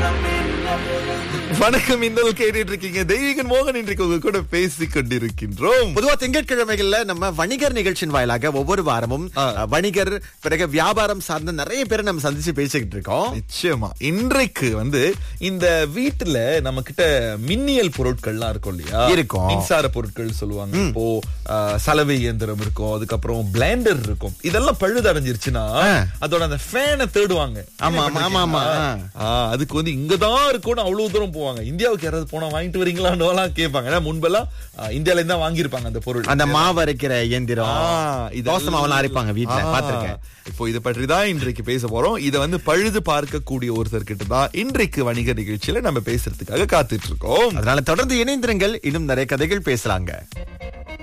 வணக்கம் இன்னும் கேட்டுட்டு இருக்கீங்க தெய்வீகன் மோகன் இன்றைக்கு உங்க கூட பேசிக் கொண்டிருக்கின்றோம் பொதுவா திங்கட்கிழமைகள்ல நம்ம வணிகர் நிகழ்ச்சியின் வாயிலாக ஒவ்வொரு வாரமும் அஹ், வணிகர் பிறகு வியாபாரம் சார்ந்த நிறைய பேரை நம்ம சந்திச்சு பேசிக்கிட்டு இருக்கோம் நிச்சயமா இன்றைக்கு வந்து இந்த வீட்டுல நம்ம கிட்ட மின்னியல் பொருட்கள்லாம் இருக்கும் இல்லையா இருக்கும். மின்சார பொருட்கள் சொல்லுவாங்க இப்போ ஆஹ், சலவை இயந்திரம் இருக்கும் அதுக்கப்புறம் பிளேண்டர் இருக்கும் இதெல்லாம் பழுதடைஞ்சிருச்சுன்னா அதோட அந்த ஃபேனை தேடுவாங்க ஆமா, ஆமா, ஆமா, ஆமா. ஆ, அதுக்கு வந்து இங்கதான் இருக்கும்னு அவ்வளவு தூரம் போவாங்க இந்தியாவுக்கு யாராவது போனா வாங்கிட்டு வரீங்களான்னு எல்லாம் கேட்பாங்க ஏன்னா முன்பெல்லாம் ஆஹ், இந்தியால இருந்து தான் வாங்கியிருப்பாங்க அந்த பொருள் அந்த மாவு அரைக்கிற ஆ, இயந்திரம் இதெல்லாம் தோசை மாவெல்லாம் அரைப்பாங்க வீட்டுல ஆ, பாத்திருக்கேன் இப்போ இதை பற்றி தான் இன்றைக்கு பேச போறோம் இதை வந்து பழுது பார்க்கக்கூடிய ஒருத்தர் கிட்ட தான் இன்றைக்கு வணிக நிகழ்ச்சியில நம்ம பேசுறதுக்காக காத்துட்டு இருக்கோம் அதனால தொடர்ந்து இணைந்திருங்கள் இன்னும் நிறைய கதைகள் பேசலாங்க